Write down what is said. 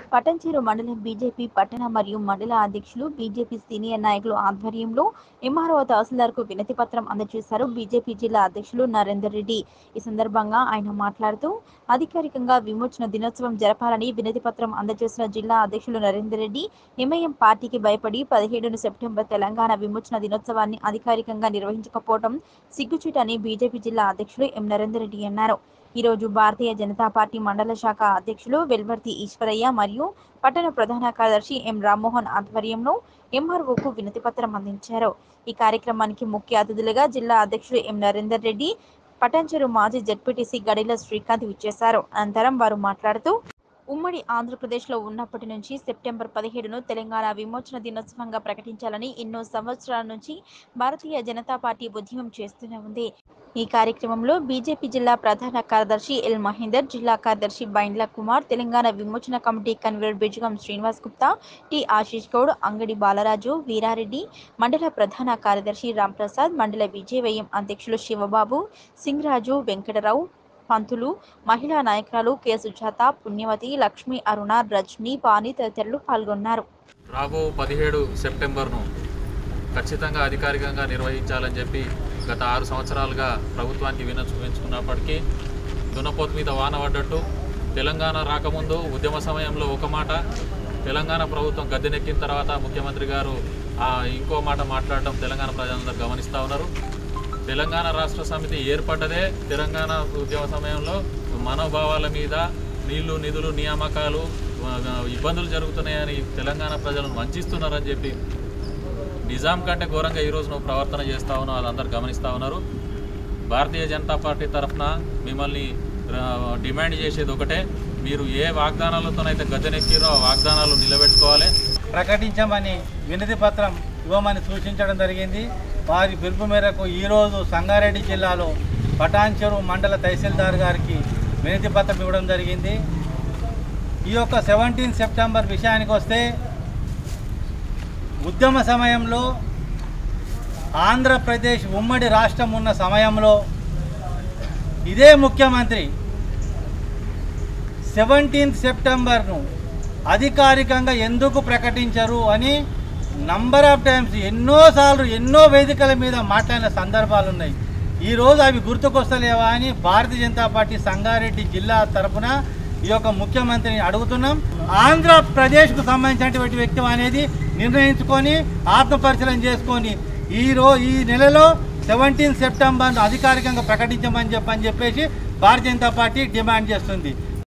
పటంచేరు మండలం బీజేపీ పట్టణ మరియు మండల అధ్యక్షులు బీజేపీ సీనియర్ నాయకులు ఆధ్వర్యంలో ఎంఆర్ఓ తహసీల్దార్కు వినతి పత్రం అందజేశారు బీజేపీ జిల్లా అధ్యక్షులు నరేందర్ రెడ్డి ఈ సందర్భంగా ఆయన మాట్లాడుతూ అధికారికంగా విమోచన దినోత్సవం జరపాలని వినతి పత్రం అందజేసిన జిల్లా అధ్యక్షులు నరేందర్ రెడ్డి ఎంఐఎం పార్టీకి భయపడి పదిహేడున సెప్టెంబర్ తెలంగాణ విమోచన దినోత్సవాన్ని అధికారికంగా నిర్వహించకపోవడం సిగ్గుచేటని బీజేపీ జిల్లా అధ్యక్షులు ఎం నరేందర్ రెడ్డి అన్నారు ఈ రోజు భారతీయ జనతా పార్టీ మండల శాఖ అధ్యక్షులు వెల్వర్తి ఈశ్వరయ్య మరియు పట్టణ ప్రధాన కార్యదర్శి ఎం రామ్మోహన్ ఆధ్వర్యంలో ఎంఆర్ఓకు వినతి పత్రం అందించారు ఈ కార్యక్రమానికి ముఖ్య అతిథులుగా జిల్లా అధ్యక్షులు ఎం నరేందర్ రెడ్డి పటంచెరు మాజీ జడ్పీటీసీ గడిల శ్రీకాంత్ విచ్చేశారు అనంతరం వారు మాట్లాడుతూ ఉమ్మడి ఆంధ్రప్రదేశ్లో ఉన్నప్పటి నుంచి సెప్టెంబర్ పదిహేడును తెలంగాణ విమోచన దినోత్సవంగా ప్రకటించాలని ఎన్నో సంవత్సరాల నుంచి భారతీయ జనతా పార్టీ ఉద్యమం చేస్తూనే ఉంది ఈ కార్యక్రమంలో బీజేపీ జిల్లా ప్రధాన కార్యదర్శి ఎల్ మహేందర్ జిల్లా కార్యదర్శి బైండ్ల కుమార్ తెలంగాణ విమోచన committee convener Bijugam Srinivas Gupta T Ashish Goud Angadi Balaraju Veerareddy మండల ప్రధాన కార్యదర్శి రాంప్రసాద్ మండల విజయవయం అధ్యక్షులు శివబాబు సింగరాజు వెంకటరావు పంతులు మహిళా నాయకురాలు కె సుజాత పుణ్యవతి లక్ష్మి అరుణ రజని పాని తదితరులు పాల్గొన్నారు రాబో పదిహేడు సెప్టెంబర్ను ఖచ్చితంగా అధికారికంగా నిర్వహించాలని చెప్పి గత ఆరు సంవత్సరాలుగా ప్రభుత్వానికి వినచుకున్నప్పటికీ దున్నపోతు మీద వాన పడ్డట్టు తెలంగాణ రాకముందు ఉద్యమ సమయంలో ఒక మాట తెలంగాణ ప్రభుత్వం గద్దెనెక్కిన తర్వాత ముఖ్యమంత్రి గారు ఆ ఇంకో మాట మాట్లాడటం తెలంగాణ ప్రజలందరూ గమనిస్తూ ఉన్నారు తెలంగాణ రాష్ట్ర సమితి ఏర్పడ్డదే తెలంగాణ ఉద్యమ సమయంలో మనోభావాల మీద నీళ్లు నిధులు నియామకాలు ఆ, ఇబ్బందులు జరుగుతున్నాయని తెలంగాణ ప్రజలను వంచిస్తున్నారని చెప్పి నిజాం కంటే ఘోరంగా ఈరోజు నువ్వు ప్రవర్తన చేస్తా ఉన్నావు అది అందరు గమనిస్తూ ఉన్నారు భారతీయ జనతా పార్టీ తరఫున మిమ్మల్ని ఆ, డిమాండ్ చేసేది ఒకటే మీరు ఏ వాగ్దానాలతోనైతే గద్దెనెక్కిరో ఆ వాగ్దానాలు నిలబెట్టుకోవాలి ప్రకటించమని వినతి పత్రం ఇవ్వమని సూచించడం జరిగింది వారి పిలుపు మేరకు ఈరోజు సంగారెడ్డి జిల్లాలో పటాన్చెరు మండల తహసీల్దార్ గారికి వినతి పత్రం ఇవ్వడం జరిగింది ఈ యొక్క సెవెంటీన్ సెప్టెంబర్ విషయానికి వస్తే ఉద్యమ సమయంలో ఆంధ్రప్రదేశ్ ఉమ్మడి రాష్ట్రం ఉన్న సమయంలో ఇదే ముఖ్యమంత్రి సెవెంటీన్త్ సెప్టెంబర్ను అధికారికంగా ఎందుకు ప్రకటించరు అని నంబర్ ఆఫ్ టైమ్స్ ఎన్నోసార్లు ఎన్నో వేదికల మీద మాట్లాడిన సందర్భాలు ఉన్నాయి ఈరోజు అవి గుర్తుకొస్తలేవా అని భారతీయ జనతా పార్టీ సంగారెడ్డి జిల్లా తరపున ఈ యొక్క ముఖ్యమంత్రిని అడుగుతున్నాం ఆంధ్రప్రదేశ్కు సంబంధించినటువంటి వ్యక్తి అనేది నిర్ణయించుకొని ఆత్మపరిశీలన చేసుకొని ఈ రో ఈ నెలలో సెవెంటీన్ సెప్టెంబర్ అధికారికంగా ప్రకటించమని చెప్పని చెప్పేసి భారతీయ జనతా పార్టీ డిమాండ్ చేస్తుంది